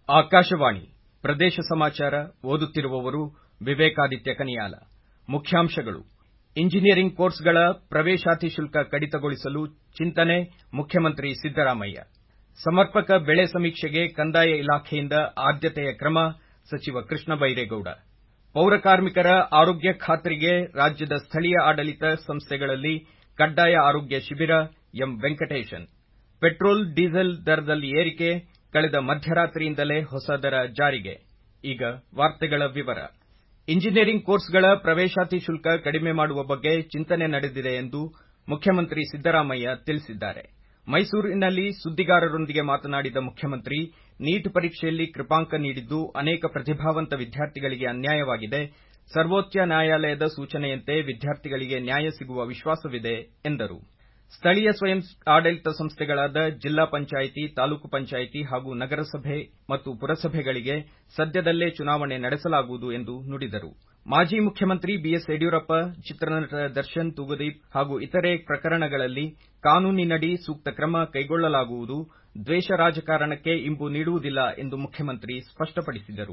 ಆಕಾಶವಾಣಿ ಪ್ರದೇಶ ಸಮಾಚಾರ ಓದುತ್ತಿರುವವರು ವಿವೇಕಾದಿತ್ಯ ಕನಿಯಾಲ ಮುಖ್ಯಾಂಶಗಳು ಇಂಜಿನಿಯರಿಂಗ್ ಕೋರ್ಸ್ಗಳ ಪ್ರವೇಶಾತಿ ಶುಲ್ಕ ಕಡಿತಗೊಳಿಸಲು ಚಿಂತನೆ ಮುಖ್ಯಮಂತ್ರಿ ಸಿದ್ದರಾಮಯ್ಯ ಸಮರ್ಪಕ ಬೆಳೆ ಸಮೀಕ್ಷೆಗೆ ಕಂದಾಯ ಇಲಾಖೆಯಿಂದ ಆದ್ಯತೆಯ ಕ್ರಮ ಸಚಿವ ಕೃಷ್ಣ ಬೈರೇಗೌಡ ಪೌರ ಕಾರ್ಮಿಕರ ಆರೋಗ್ಯ ಖಾತ್ರಿಗೆ ರಾಜ್ಯದ ಸ್ಥಳೀಯ ಆಡಳಿತ ಸಂಸ್ಥೆಗಳಲ್ಲಿ ಕಡ್ಡಾಯ ಆರೋಗ್ಯ ಶಿಬಿರ ಎಂ ವೆಂಕಟೇಶನ್ ಪೆಟ್ರೋಲ್ ಡೀಸೆಲ್ ದರದಲ್ಲಿ ಏರಿಕೆ ಕಳೆದ ಮಧ್ಯರಾತ್ರಿಯಿಂದಲೇ ಹೊಸ ದರ ಜಾರಿಗೆ ಈಗ ವಾರ್ತೆಗಳ ವಿವರ ಇಂಜಿನಿಯರಿಂಗ್ ಕೋರ್ಸ್ಗಳ ಪ್ರವೇಶಾತಿ ಶುಲ್ಕ ಕಡಿಮೆ ಮಾಡುವ ಬಗ್ಗೆ ಚಿಂತನೆ ನಡೆದಿದೆ ಎಂದು ಮುಖ್ಯಮಂತ್ರಿ ಸಿದ್ದರಾಮಯ್ಯ ತಿಳಿಸಿದ್ದಾರೆ ಮೈಸೂರಿನಲ್ಲಿ ಸುದ್ದಿಗಾರರೊಂದಿಗೆ ಮಾತನಾಡಿದ ಮುಖ್ಯಮಂತ್ರಿ ನೀಟ್ ಪರೀಕ್ಷೆಯಲ್ಲಿ ಕೃಪಾಂಕ ನೀಡಿದ್ದು ಅನೇಕ ಪ್ರತಿಭಾವಂತ ವಿದ್ಯಾರ್ಥಿಗಳಿಗೆ ಅನ್ಯಾಯವಾಗಿದೆ ಸರ್ವೋಚ್ಚ ನ್ಯಾಯಾಲಯದ ಸೂಚನೆಯಂತೆ ವಿದ್ಯಾರ್ಥಿಗಳಿಗೆ ನ್ಯಾಯ ಸಿಗುವ ವಿಶ್ವಾಸವಿದೆ ಎಂದರು ಸ್ಥಳೀಯ ಸ್ವಯಂ ಆಡಳಿತ ಸಂಸ್ಥೆಗಳಾದ ಜಿಲ್ಲಾ ಪಂಚಾಯಿತಿ ತಾಲೂಕು ಪಂಚಾಯಿತಿ ಹಾಗೂ ನಗರಸಭೆ ಮತ್ತು ಪುರಸಭೆಗಳಿಗೆ ಸದ್ಯದಲ್ಲೇ ಚುನಾವಣೆ ನಡೆಸಲಾಗುವುದು ಎಂದು ನುಡಿದರು ಮಾಜಿ ಮುಖ್ಯಮಂತ್ರಿ ಬಿಎಸ್ ಯಡಿಯೂರಪ್ಪ ಚಿತ್ರನಟ ದರ್ಶನ್ ತೂಗುದೀಪ್ ಹಾಗೂ ಇತರೆ ಪ್ರಕರಣಗಳಲ್ಲಿ ಕಾನೂನಿನಡಿ ಸೂಕ್ತ ಕ್ರಮ ಕೈಗೊಳ್ಳಲಾಗುವುದು ದ್ವೇಷ ರಾಜಕಾರಣಕ್ಕೆ ಇಂಬು ನೀಡುವುದಿಲ್ಲ ಎಂದು ಮುಖ್ಯಮಂತ್ರಿ ಸ್ಪಷ್ಟಪಡಿಸಿದರು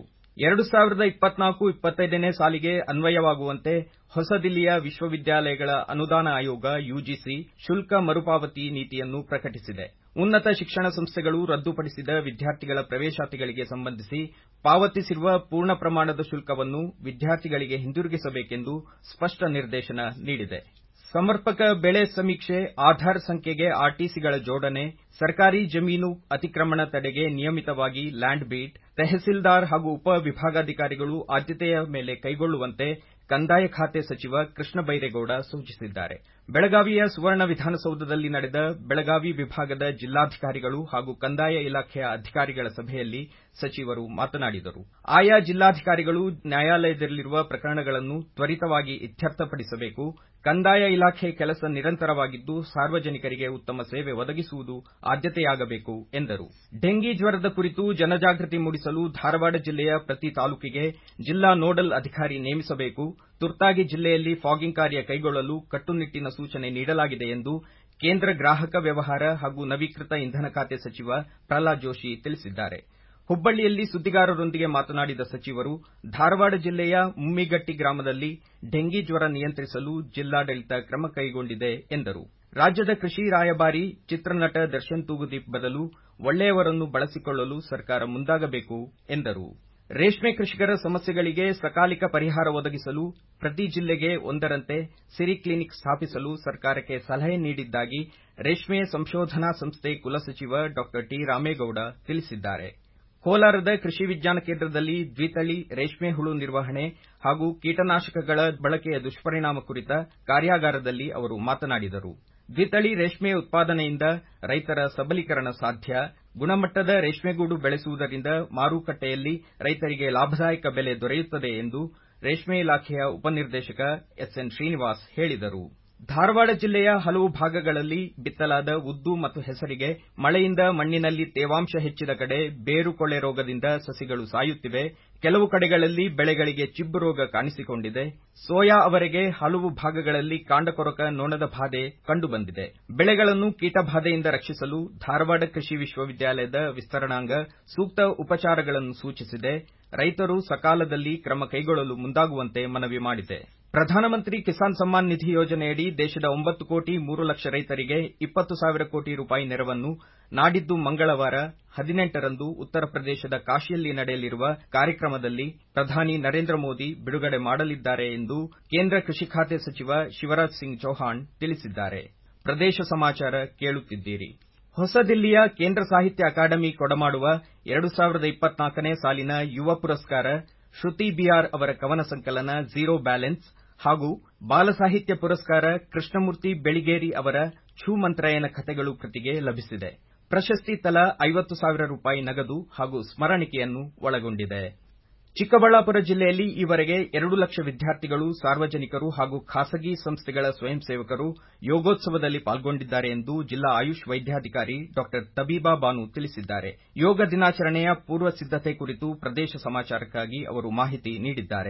2024-25ನೇ ಸಾಲಿಗೆ ಅನ್ವಯವಾಗುವಂತೆ ಹೊಸದಿಲ್ಲಿಯ ವಿಶ್ವವಿದ್ಯಾಲಯಗಳ ಅನುದಾನ ಆಯೋಗ ಯುಜಿಸಿ ಶುಲ್ಕ ಮರುಪಾವತಿ ನೀತಿಯನ್ನು ಪ್ರಕಟಿಸಿದೆ ಉನ್ನತ ಶಿಕ್ಷಣ ಸಂಸ್ಥೆಗಳು ರದ್ದುಪಡಿಸಿದ ವಿದ್ಯಾರ್ಥಿಗಳ ಪ್ರವೇಶಾತಿಗಳಿಗೆ ಸಂಬಂಧಿಸಿ ಪಾವತಿಸಿರುವ ಪೂರ್ಣ ಪ್ರಮಾಣದ ಶುಲ್ಕವನ್ನು ವಿದ್ಯಾರ್ಥಿಗಳಿಗೆ ಹಿಂದಿರುಗಿಸಬೇಕೆಂದು ಸ್ಪಷ್ಟ ನಿರ್ದೇಶನ ನೀಡಿದೆ ಸಮರ್ಪಕ ಬೆಳೆ ಸಮೀಕ್ಷೆ ಆಧಾರ್ ಸಂಖ್ಯೆಗೆ ಆರ್ಟಿಸಿಗಳ ಜೋಡಣೆ ಸರ್ಕಾರಿ ಜಮೀನು ಅತಿಕ್ರಮಣ ತಡೆಗೆ ನಿಯಮಿತವಾಗಿ ಲ್ಯಾಂಡ್ ಬೀಟ್ ತಹಸೀಲ್ದಾರ್ ಹಾಗೂ ಉಪ ವಿಭಾಗಾಧಿಕಾರಿಗಳು ಆದ್ಯತೆಯ ಮೇಲೆ ಕೈಗೊಳ್ಳುವಂತೆ ಕಂದಾಯ ಖಾತೆ ಸಚಿವ ಕೃಷ್ಣ ಬೈರೇಗೌಡ ಸೂಚಿಸಿದ್ದಾರೆ ಬೆಳಗಾವಿಯ ಸುವರ್ಣ ವಿಧಾನಸೌಧದಲ್ಲಿ ನಡೆದ ಬೆಳಗಾವಿ ವಿಭಾಗದ ಜಿಲ್ಲಾಧಿಕಾರಿಗಳು ಹಾಗೂ ಕಂದಾಯ ಇಲಾಖೆಯ ಅಧಿಕಾರಿಗಳ ಸಭೆಯಲ್ಲಿ ಸಚಿವರು ಮಾತನಾಡಿದರು ಆಯಾ ಜಿಲ್ಲಾಧಿಕಾರಿಗಳು ನ್ಯಾಯಾಲಯದಲ್ಲಿರುವ ಪ್ರಕರಣಗಳನ್ನು ತ್ವರಿತವಾಗಿ ಇತ್ಯರ್ಥಪಡಿಸಬೇಕು ಕಂದಾಯ ಇಲಾಖೆ ಕೆಲಸ ನಿರಂತರವಾಗಿದ್ದು ಸಾರ್ವಜನಿಕರಿಗೆ ಉತ್ತಮ ಸೇವೆ ಒದಗಿಸುವುದು ಆದ್ಯತೆಯಾಗಬೇಕು ಎಂದರು ಡೆಂಗಿ ಜ್ವರದ ಕುರಿತು ಜನಜಾಗೃತಿ ಮೂಡಿಸಲು ಧಾರವಾಡ ಜಿಲ್ಲೆಯ ಪ್ರತಿ ತಾಲೂಕಿಗೆ ಜಿಲ್ಲಾ ನೋಡಲ್ ಅಧಿಕಾರಿ ನೇಮಿಸಬೇಕು ತುರ್ತಾಗಿ ಜಿಲ್ಲೆಯಲ್ಲಿ ಫಾಗಿಂಗ್ ಕಾರ್ಯ ಕೈಗೊಳ್ಳಲು ಕಟ್ಟುನಿಟ್ಟಿನ ಸೂಚನೆ ನೀಡಲಾಗಿದೆ ಎಂದು ಕೇಂದ್ರ ಗ್ರಾಹಕ ವ್ಯವಹಾರ ಹಾಗೂ ನವೀಕೃತ ಇಂಧನ ಖಾತೆ ಸಚಿವ ಪ್ರಹ್ಲಾದ್ ಜೋಶಿ ತಿಳಿಸಿದ್ದಾರೆ ಹುಬ್ಬಳ್ಳಿಯಲ್ಲಿ ಸುದ್ದಿಗಾರರೊಂದಿಗೆ ಮಾತನಾಡಿದ ಸಚಿವರು ಧಾರವಾಡ ಜಿಲ್ಲೆಯ ಮುಮ್ಮಿಗಟ್ಟಿ ಗ್ರಾಮದಲ್ಲಿ ಡೆಂಗಿ ಜ್ವರ ನಿಯಂತ್ರಿಸಲು ಜಿಲ್ಲಾಡಳಿತ ಕ್ರಮ ಕೈಗೊಂಡಿದೆ ಎಂದರು ರಾಜ್ಯದ ಕೃಷಿ ರಾಯಭಾರಿ ಚಿತ್ರನಟ ದರ್ಶನ್ ತೂಗುದೀಪ್ ಬದಲು ಒಳ್ಳೆಯವರನ್ನು ಬಳಸಿಕೊಳ್ಳಲು ಸರ್ಕಾರ ಮುಂದಾಗಬೇಕು ಎಂದರು ರೇಷ್ಮೆ ಕೃಷಿಕರ ಸಮಸ್ಯೆಗಳಿಗೆ ಸಕಾಲಿಕ ಪರಿಹಾರ ಒದಗಿಸಲು ಪ್ರತಿ ಜಿಲ್ಲೆಗೆ ಒಂದರಂತೆ ಸಿರಿ ಕ್ಲಿನಿಕ್ ಸ್ಥಾಪಿಸಲು ಸರ್ಕಾರಕ್ಕೆ ಸಲಹೆ ನೀಡಿದ್ದಾಗಿ ರೇಷ್ಮೆ ಸಂಶೋಧನಾ ಸಂಸ್ಥೆ ಕುಲಸಚಿವ ಡಾ ಟಿ ರಾಮೇಗೌಡ ತಿಳಿಸಿದ್ದಾರೆ ಕೋಲಾರದ ಕೃಷಿ ವಿಜ್ಞಾನ ಕೇಂದ್ರದಲ್ಲಿ ದ್ವಿತಳಿ ರೇಷ್ಮೆ ಹುಳು ನಿರ್ವಹಣೆ ಹಾಗೂ ಕೀಟನಾಶಕಗಳ ಬಳಕೆಯ ದುಷ್ಪರಿಣಾಮ ಕುರಿತ ಕಾರ್ಯಾಗಾರದಲ್ಲಿ ಅವರು ಮಾತನಾಡಿದರು ದ್ವಿತಳಿ ರೇಷ್ಮೆ ಉತ್ಪಾದನೆಯಿಂದ ರೈತರ ಸಬಲೀಕರಣ ಸಾಧ್ಯ ಗುಣಮಟ್ಟದ ರೇಷ್ಮೆಗೂಡು ಬೆಳೆಸುವುದರಿಂದ ಮಾರುಕಟ್ಟೆಯಲ್ಲಿ ರೈತರಿಗೆ ಲಾಭದಾಯಕ ಬೆಲೆ ದೊರೆಯುತ್ತದೆ ಎಂದು ರೇಷ್ಮೆ ಇಲಾಖೆಯ ಉಪನಿರ್ದೇಶಕ ಎಸ್ಎನ್ ಶ್ರೀನಿವಾಸ್ ಹೇಳಿದರು ಧಾರವಾಡ ಜಿಲ್ಲೆಯ ಹಲವು ಭಾಗಗಳಲ್ಲಿ ಬಿತ್ತಲಾದ ಉದ್ದು ಮತ್ತು ಹೆಸರಿಗೆ ಮಳೆಯಿಂದ ಮಣ್ಣಿನಲ್ಲಿ ತೇವಾಂಶ ಹೆಚ್ಚಿದ ಕಡೆ ಬೇರು ಕೊಳೆ ರೋಗದಿಂದ ಸಸಿಗಳು ಸಾಯುತ್ತಿವೆ ಕೆಲವು ಕಡೆಗಳಲ್ಲಿ ಬೆಳೆಗಳಿಗೆ ಚಿಬ್ಬು ರೋಗ ಕಾಣಿಸಿಕೊಂಡಿದೆ ಸೋಯಾ ಅವರೆಗೆ ಹಲವು ಭಾಗಗಳಲ್ಲಿ ಕಾಂಡಕೊರಕ ನೊಣದ ಬಾಧೆ ಕಂಡುಬಂದಿದೆ ಬೆಳೆಗಳನ್ನು ಕೀಟಬಾಧೆಯಿಂದ ರಕ್ಷಿಸಲು ಧಾರವಾಡ ಕೃಷಿ ವಿಶ್ವವಿದ್ಯಾಲಯದ ವಿಸ್ತರಣಾಂಗ ಸೂಕ್ತ ಉಪಚಾರಗಳನ್ನು ಸೂಚಿಸಿದೆ ರೈತರು ಸಕಾಲದಲ್ಲಿ ಕ್ರಮ ಕೈಗೊಳ್ಳಲು ಮುಂದಾಗುವಂತೆ ಮನವಿ ಮಾಡಿದೆ ಪ್ರಧಾನಮಂತ್ರಿ ಕಿಸಾನ್ ಸಮ್ಮಾನ್ ನಿಧಿ ಯೋಜನೆಯಡಿ ದೇಶದ ಒಂಬತ್ತು ಕೋಟಿ ಮೂರು ಲಕ್ಷ ರೈತರಿಗೆ ಇಪ್ಪತ್ತು ಸಾವಿರ ಕೋಟಿ ರೂಪಾಯಿ ನೆರವನ್ನು ನಾಡಿದ್ದು ಮಂಗಳವಾರ ಹದಿನೆಂಟರಂದು ಉತ್ತರ ಪ್ರದೇಶದ ಕಾಶಿಯಲ್ಲಿ ನಡೆಯಲಿರುವ ಕಾರ್ಯಕ್ರಮದಲ್ಲಿ ಪ್ರಧಾನಿ ನರೇಂದ್ರ ಮೋದಿ ಬಿಡುಗಡೆ ಮಾಡಲಿದ್ದಾರೆ ಎಂದು ಕೇಂದ್ರ ಕೃಷಿ ಖಾತೆ ಸಚಿವ ಶಿವರಾಜ್ ಸಿಂಗ್ ಚೌಹಾಣ್ ತಿಳಿಸಿದ್ದಾರೆ ಪ್ರದೇಶ ಸಮಾಚಾರ ಕೇಳುತ್ತಿದ್ದೀರಿ ಹೊಸದಿಲ್ಲಿಯ ಕೇಂದ್ರ ಸಾಹಿತ್ಯ ಅಕಾಡೆಮಿ ಕೊಡಮಾಡುವ ಎರಡು ಸಾವಿರದ ಇಪ್ಪತ್ನಾಲ್ಕನೇ ಸಾಲಿನ ಯುವ ಪುರಸ್ಕಾರ ಶ್ರುತಿ ಬಿಆರ್ ಅವರ ಕವನ ಸಂಕಲನ ಝೀರೋ ಬ್ಯಾಲೆನ್ಸ್ ಹಾಗೂ ಬಾಲ ಸಾಹಿತ್ಯ ಪುರಸ್ಕಾರ ಕೃಷ್ಣಮೂರ್ತಿ ಬೆಳಿಗೇರಿ ಅವರ ಛೂ ಮಂತ್ರಯನ ಕಥೆಗಳು ಕೃತಿಗೆ ಲಭಿಸಿದೆ ಪ್ರಶಸ್ತಿ ತಲಾ ಐವತ್ತು ಸಾವಿರ ರೂಪಾಯಿ ನಗದು ಹಾಗೂ ಸ್ಮರಣಿಕೆಯನ್ನು ಒಳಗೊಂಡಿದೆ ಚಿಕ್ಕಬಳ್ಳಾಪುರ ಜಿಲ್ಲೆಯಲ್ಲಿ ಈವರೆಗೆ ಎರಡು ಲಕ್ಷ ವಿದ್ಯಾರ್ಥಿಗಳು ಸಾರ್ವಜನಿಕರು ಹಾಗೂ ಖಾಸಗಿ ಸಂಸ್ಥೆಗಳ ಸ್ವಯಂ ಸೇವಕರು ಯೋಗೋತ್ಸವದಲ್ಲಿ ಪಾಲ್ಗೊಂಡಿದ್ದಾರೆ ಎಂದು ಜಿಲ್ಲಾ ಆಯುಷ್ ವೈದ್ಯಾಧಿಕಾರಿ ಡಾ ತಬೀಬಾ ಬಾನು ತಿಳಿಸಿದ್ದಾರೆ ಯೋಗ ದಿನಾಚರಣೆಯ ಪೂರ್ವ ಸಿದ್ದತೆ ಕುರಿತು ಪ್ರದೇಶ ಸಮಾಚಾರಕ್ಕಾಗಿ ಅವರು ಮಾಹಿತಿ ನೀಡಿದ್ದಾರೆ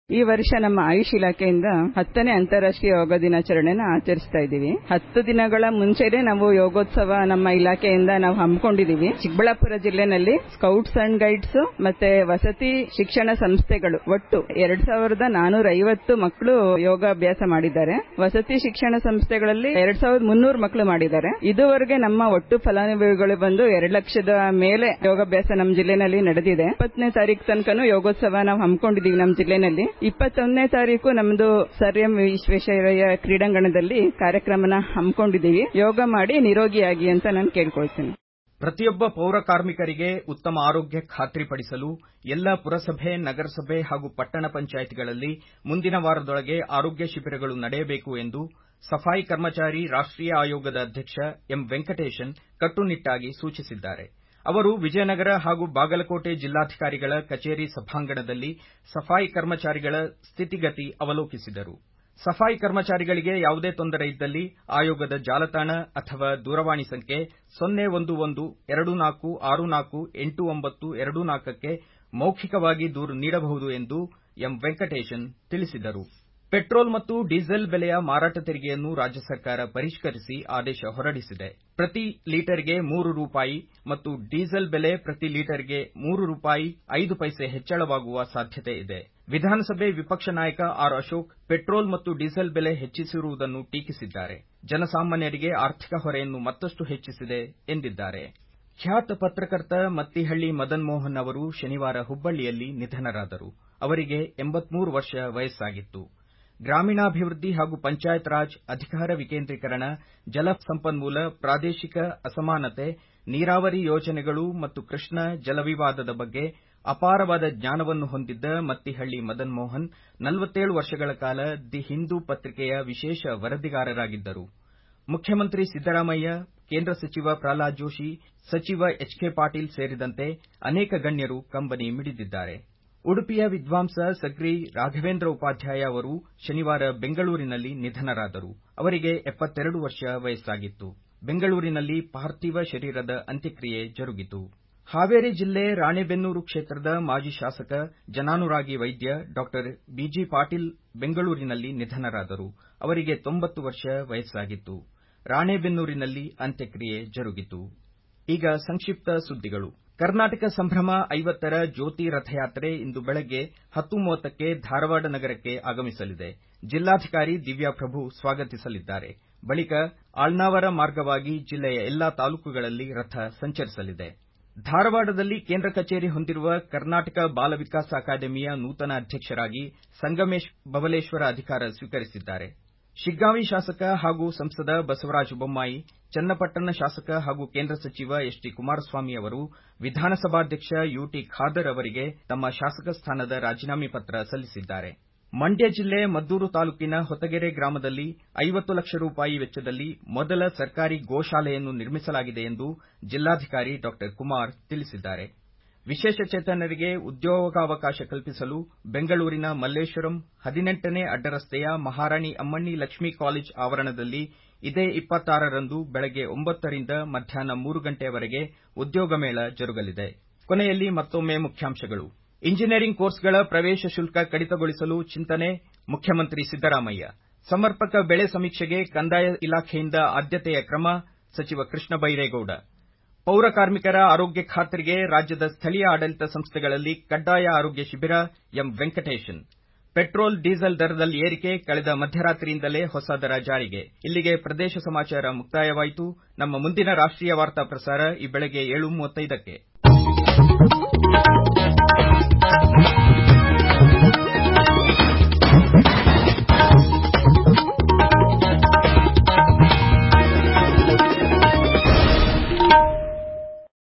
ಈ ವರ್ಷ ನಮ್ಮ ಆಯುಷ್ ಇಲಾಖೆಯಿಂದ ಹತ್ತನೇ ಅಂತಾರಾಷ್ಟ್ರೀಯ ಯೋಗ ದಿನಾಚರಣೆನ ಆಚರಿಸ್ತಾ ಇದ್ದೀವಿ ಹತ್ತು ದಿನಗಳ ಮುಂಚೆನೆ ನಾವು ಯೋಗೋತ್ಸವ ನಮ್ಮ ಇಲಾಖೆಯಿಂದ ನಾವು ಹಮ್ಮಿಕೊಂಡಿದ್ದೀವಿ ಚಿಕ್ಕಬಳ್ಳಾಪುರ ಜಿಲ್ಲೆನಲ್ಲಿ ಸ್ಕೌಟ್ಸ್ ಅಂಡ್ ಗೈಡ್ಸ್ ಮತ್ತೆ ವಸತಿ ಶಿಕ್ಷಣ ಸಂಸ್ಥೆಗಳು ಒಟ್ಟು ಎರಡ್ ಸಾವಿರದ ನಾನೂರ ಐವತ್ತು ಮಕ್ಕಳು ಯೋಗಾಭ್ಯಾಸ ಮಾಡಿದ್ದಾರೆ ವಸತಿ ಶಿಕ್ಷಣ ಸಂಸ್ಥೆಗಳಲ್ಲಿ ಎರಡ್ ಸಾವಿರದ ಮುನ್ನೂರು ಮಕ್ಕಳು ಮಾಡಿದ್ದಾರೆ ಇದುವರೆಗೆ ನಮ್ಮ ಒಟ್ಟು ಫಲಾನುಭವಿಗಳು ಬಂದು ಎರಡು ಲಕ್ಷದ ಮೇಲೆ ಯೋಗಾಭ್ಯಾಸ ನಮ್ಮ ಜಿಲ್ಲೆನಲ್ಲಿ ನಡೆದಿದೆ ಇಪ್ಪತ್ತನೇ ತಾರೀಕು ತನಕನೂ ಯೋಗೋತ್ಸವ ನಾವು ಹಮ್ಮಿಕೊಂಡಿದ್ದೀವಿ ನಮ್ಮ ಜಿಲ್ಲೆನಲ್ಲಿ ಇಪ್ಪತ್ತೊಂದನೇ ತಾರೀಕು ನಮ್ದು ಸರ್ ಎಂ ವಿಶ್ವೇಶ್ವರಯ್ಯ ಕ್ರೀಡಾಂಗಣದಲ್ಲಿ ಕಾರ್ಯಕ್ರಮನ ಹಮ್ಮಿಕೊಂಡಿದ್ದೀವಿ ಯೋಗ ಮಾಡಿ ನಿರೋಗಿಯಾಗಿ ಅಂತ ನಾನು ಕೇಳ್ಕೊಳ್ತೀನಿ ಪ್ರತಿಯೊಬ್ಬ ಪೌರ ಕಾರ್ಮಿಕರಿಗೆ ಉತ್ತಮ ಆರೋಗ್ಯ ಖಾತ್ರಿಪಡಿಸಲು ಎಲ್ಲ ಪುರಸಭೆ ನಗರಸಭೆ ಹಾಗೂ ಪಟ್ಟಣ ಪಂಚಾಯಿತಿಗಳಲ್ಲಿ ಮುಂದಿನ ವಾರದೊಳಗೆ ಆರೋಗ್ಯ ಶಿಬಿರಗಳು ನಡೆಯಬೇಕು ಎಂದು ಸಫಾಯಿ ಕರ್ಮಚಾರಿ ರಾಷ್ಟ್ರೀಯ ಆಯೋಗದ ಅಧ್ಯಕ್ಷ ಎಂ ವೆಂಕಟೇಶನ್ ಕಟ್ಟುನಿಟ್ಟಾಗಿ ಸೂಚಿಸಿದ್ದಾರೆ ಅವರು ವಿಜಯನಗರ ಹಾಗೂ ಬಾಗಲಕೋಟೆ ಜಿಲ್ಲಾಧಿಕಾರಿಗಳ ಕಚೇರಿ ಸಭಾಂಗಣದಲ್ಲಿ ಸಫಾಯಿ ಕರ್ಮಚಾರಿಗಳ ಸ್ಥಿತಿಗತಿ ಅವಲೋಕಿಸಿದರು ಸಫಾಯಿ ಕರ್ಮಚಾರಿಗಳಿಗೆ ಯಾವುದೇ ತೊಂದರೆ ಇದ್ದಲ್ಲಿ ಆಯೋಗದ ಜಾಲತಾಣ ಅಥವಾ ದೂರವಾಣಿ ಸಂಖ್ಯೆ ಸೊನ್ನೆ ಒಂದು ಒಂದು ಎರಡು ನಾಲ್ಕು ಆರು ನಾಲ್ಕು ಎಂಟು ಒಂಬತ್ತು ಎರಡು ನಾಲ್ಕಕ್ಕೆ ಮೌಖಿಕವಾಗಿ ದೂರು ನೀಡಬಹುದು ಎಂದು ಎಂ ವೆಂಕಟೇಶನ್ ತಿಳಿಸಿದರು ಪೆಟ್ರೋಲ್ ಮತ್ತು ಡೀಸೆಲ್ ಬೆಲೆಯ ಮಾರಾಟ ತೆರಿಗೆಯನ್ನು ರಾಜ್ಯ ಸರ್ಕಾರ ಪರಿಷ್ಕರಿಸಿ ಆದೇಶ ಹೊರಡಿಸಿದೆ ಪ್ರತಿ ಲೀಟರ್ಗೆ ಮೂರು ರೂಪಾಯಿ ಮತ್ತು ಡೀಸೆಲ್ ಬೆಲೆ ಪ್ರತಿ ಲೀಟರ್ಗೆ ಮೂರು ರೂಪಾಯಿ ಐದು ಪೈಸೆ ಹೆಚ್ಚಳವಾಗುವ ಸಾಧ್ಯತೆ ಇದೆ ವಿಧಾನಸಭೆ ವಿಪಕ್ಷ ನಾಯಕ ಆರ್ ಅಶೋಕ್ ಪೆಟ್ರೋಲ್ ಮತ್ತು ಡೀಸೆಲ್ ಬೆಲೆ ಹೆಚ್ಚಿಸಿರುವುದನ್ನು ಟೀಕಿಸಿದ್ದಾರೆ ಜನಸಾಮಾನ್ಯರಿಗೆ ಆರ್ಥಿಕ ಹೊರೆಯನ್ನು ಮತ್ತಷ್ಟು ಹೆಚ್ಚಿಸಿದೆ ಎಂದಿದ್ದಾರೆ ಖ್ಯಾತ ಪತ್ರಕರ್ತ ಮತ್ತಿಹಳ್ಳಿ ಮದನ್ ಮೋಹನ್ ಅವರು ಶನಿವಾರ ಹುಬ್ಬಳ್ಳಿಯಲ್ಲಿ ನಿಧನರಾದರು ಅವರಿಗೆ ಎಂಬತ್ಮೂರು ವರ್ಷ ವಯಸ್ಸಾಗಿತ್ತು ಗ್ರಾಮೀಣಾಭಿವೃದ್ಧಿ ಹಾಗೂ ಪಂಚಾಯತ್ ರಾಜ್ ಅಧಿಕಾರ ವಿಕೇಂದ್ರೀಕರಣ ಜಲ ಸಂಪನ್ಮೂಲ ಪ್ರಾದೇಶಿಕ ಅಸಮಾನತೆ ನೀರಾವರಿ ಯೋಜನೆಗಳು ಮತ್ತು ಕೃಷ್ಣ ಜಲವಿವಾದದ ಬಗ್ಗೆ ಅಪಾರವಾದ ಜ್ಞಾನವನ್ನು ಹೊಂದಿದ್ದ ಮತ್ತಿಹಳ್ಳಿ ಮದನ್ ಮೋಹನ್ ನಲವತ್ತೇಳು ವರ್ಷಗಳ ಕಾಲ ದಿ ಹಿಂದೂ ಪತ್ರಿಕೆಯ ವಿಶೇಷ ವರದಿಗಾರರಾಗಿದ್ದರು ಮುಖ್ಯಮಂತ್ರಿ ಸಿದ್ದರಾಮಯ್ಯ ಕೇಂದ್ರ ಸಚಿವ ಪ್ರಹ್ಲಾದ್ ಜೋಶಿ ಸಚಿವ ಎಚ್ ಕೆ ಪಾಟೀಲ್ ಸೇರಿದಂತೆ ಅನೇಕ ಗಣ್ಯರು ಕಂಬನಿ ಮಿಡಿದಿದ್ದಾರೆ ಉಡುಪಿಯ ವಿದ್ವಾಂಸ ಸಕ್ರಿ ರಾಘವೇಂದ್ರ ಉಪಾಧ್ಯಾಯ ಅವರು ಶನಿವಾರ ಬೆಂಗಳೂರಿನಲ್ಲಿ ನಿಧನರಾದರು ಅವರಿಗೆ ಎಪ್ಪತ್ತೆರಡು ವರ್ಷ ವಯಸ್ಸಾಗಿತ್ತು ಬೆಂಗಳೂರಿನಲ್ಲಿ ಪಾರ್ಥಿವ ಶರೀರದ ಅಂತ್ಯಕ್ರಿಯೆ ಜರುಗಿತು ಹಾವೇರಿ ಜಿಲ್ಲೆ ರಾಣೆಬೆನ್ನೂರು ಕ್ಷೇತ್ರದ ಮಾಜಿ ಶಾಸಕ ಜನಾನುರಾಗಿ ವೈದ್ಯ ಡಾ ಬಿಜಿ ಪಾಟೀಲ್ ಬೆಂಗಳೂರಿನಲ್ಲಿ ನಿಧನರಾದರು ಅವರಿಗೆ ತೊಂಬತ್ತು ವರ್ಷ ವಯಸ್ಸಾಗಿತ್ತು ರಾಣೆಬೆನ್ನೂರಿನಲ್ಲಿ ಅಂತ್ಯಕ್ರಿಯೆ ಜರುಗಿತು ಈಗ ಸಂಕ್ಷಿಪ್ತ ಸುದ್ದಿಗಳು ಕರ್ನಾಟಕ ಸಂಭ್ರಮ ಐವತ್ತರ ಜ್ಯೋತಿ ರಥಯಾತ್ರೆ ಇಂದು ಬೆಳಗ್ಗೆ ಹತ್ತು ಮೂವತ್ತಕ್ಕೆ ಧಾರವಾಡ ನಗರಕ್ಕೆ ಆಗಮಿಸಲಿದೆ ಜಿಲ್ಲಾಧಿಕಾರಿ ದಿವ್ಯಾ ಪ್ರಭು ಸ್ವಾಗತಿಸಲಿದ್ದಾರೆ ಬಳಿಕ ಆಳ್ನಾವರ ಮಾರ್ಗವಾಗಿ ಜಿಲ್ಲೆಯ ಎಲ್ಲಾ ತಾಲೂಕುಗಳಲ್ಲಿ ರಥ ಸಂಚರಿಸಲಿದೆ ಧಾರವಾಡದಲ್ಲಿ ಕೇಂದ್ರ ಕಚೇರಿ ಹೊಂದಿರುವ ಕರ್ನಾಟಕ ಬಾಲ ವಿಕಾಸ ಅಕಾಡೆಮಿಯ ನೂತನ ಅಧ್ಯಕ್ಷರಾಗಿ ಸಂಗಮೇಶ್ ಬಬಲೇಶ್ವರ ಅಧಿಕಾರ ಸ್ವೀಕರಿಸಿದ್ದಾರೆ ಶಿಗ್ಗಾಂವಿ ಶಾಸಕ ಹಾಗೂ ಸಂಸದ ಬಸವರಾಜ ಬೊಮ್ಮಾಯಿ ಚನ್ನಪಟ್ಟಣ ಶಾಸಕ ಹಾಗೂ ಕೇಂದ್ರ ಸಚಿವ ಎಚ್ ಡಿ ಕುಮಾರಸ್ವಾಮಿ ಅವರು ವಿಧಾನಸಭಾಧ್ಯಕ್ಷ ಯುಟಿ ಖಾದರ್ ಅವರಿಗೆ ತಮ್ಮ ಶಾಸಕ ಸ್ಥಾನದ ರಾಜೀನಾಮೆ ಪತ್ರ ಸಲ್ಲಿಸಿದ್ದಾರೆ ಮಂಡ್ಯ ಜಿಲ್ಲೆ ಮದ್ದೂರು ತಾಲೂಕಿನ ಹೊತಗೆರೆ ಗ್ರಾಮದಲ್ಲಿ ಐವತ್ತು ಲಕ್ಷ ರೂಪಾಯಿ ವೆಚ್ಚದಲ್ಲಿ ಮೊದಲ ಸರ್ಕಾರಿ ಗೋಶಾಲೆಯನ್ನು ನಿರ್ಮಿಸಲಾಗಿದೆ ಎಂದು ಜಿಲ್ಲಾಧಿಕಾರಿ ಡಾ ಕುಮಾರ್ ತಿಳಿಸಿದ್ದಾರೆ ವಿಶೇಷಚೇತನರಿಗೆ ಉದ್ಯೋಗಾವಕಾಶ ಕಲ್ಪಿಸಲು ಬೆಂಗಳೂರಿನ ಮಲ್ಲೇಶ್ವರಂ ಹದಿನೆಂಟನೇ ಅಡ್ಡರಸ್ತೆಯ ಮಹಾರಾಣಿ ಅಮ್ಮಣ್ಣಿ ಲಕ್ಷ್ಮೀ ಕಾಲೇಜ್ ಆವರಣದಲ್ಲಿ ಇದೇ ಇಪ್ಪತ್ತಾರರಂದು ಬೆಳಗ್ಗೆ ಒಂಬತ್ತರಿಂದ ಮಧ್ಯಾಹ್ನ ಮೂರು ಗಂಟೆಯವರೆಗೆ ಉದ್ಯೋಗ ಮೇಳ ಜರುಗಲಿದೆ ಕೊನೆಯಲ್ಲಿ ಮತ್ತೊಮ್ಮೆ ಮುಖ್ಯಾಂಶಗಳು ಇಂಜಿನಿಯರಿಂಗ್ ಕೋರ್ಸ್ಗಳ ಪ್ರವೇಶ ಶುಲ್ಕ ಕಡಿತಗೊಳಿಸಲು ಚಿಂತನೆ ಮುಖ್ಯಮಂತ್ರಿ ಸಿದ್ದರಾಮಯ್ಯ ಸಮರ್ಪಕ ಬೆಳೆ ಸಮೀಕ್ಷೆಗೆ ಕಂದಾಯ ಇಲಾಖೆಯಿಂದ ಆದ್ಯತೆಯ ಕ್ರಮ ಸಚಿವ ಕೃಷ್ಣ ಬೈರೇಗೌಡ ಪೌರ ಕಾರ್ಮಿಕರ ಆರೋಗ್ಯ ಖಾತ್ರಿಗೆ ರಾಜ್ಯದ ಸ್ಥಳೀಯ ಆಡಳಿತ ಸಂಸ್ಥೆಗಳಲ್ಲಿ ಕಡ್ಡಾಯ ಆರೋಗ್ಯ ಶಿಬಿರ ಎಂ ವೆಂಕಟೇಶನ್ ಪೆಟ್ರೋಲ್ ಡೀಸೆಲ್ ದರದಲ್ಲಿ ಏರಿಕೆ ಕಳೆದ ಮಧ್ಯರಾತ್ರಿಯಿಂದಲೇ ಹೊಸ ದರ ಜಾರಿಗೆ ಇಲ್ಲಿಗೆ ಪ್ರದೇಶ ಸಮಾಚಾರ ಮುಕ್ತಾಯವಾಯಿತು ನಮ್ಮ ಮುಂದಿನ ರಾಷ್ಟ್ರೀಯ ವಾರ್ತಾ ಪ್ರಸಾರ ಈ ಬೆಳಗ್ಗೆ ಏಳು ಮೂವತ್ತೈದಕ್ಕೆ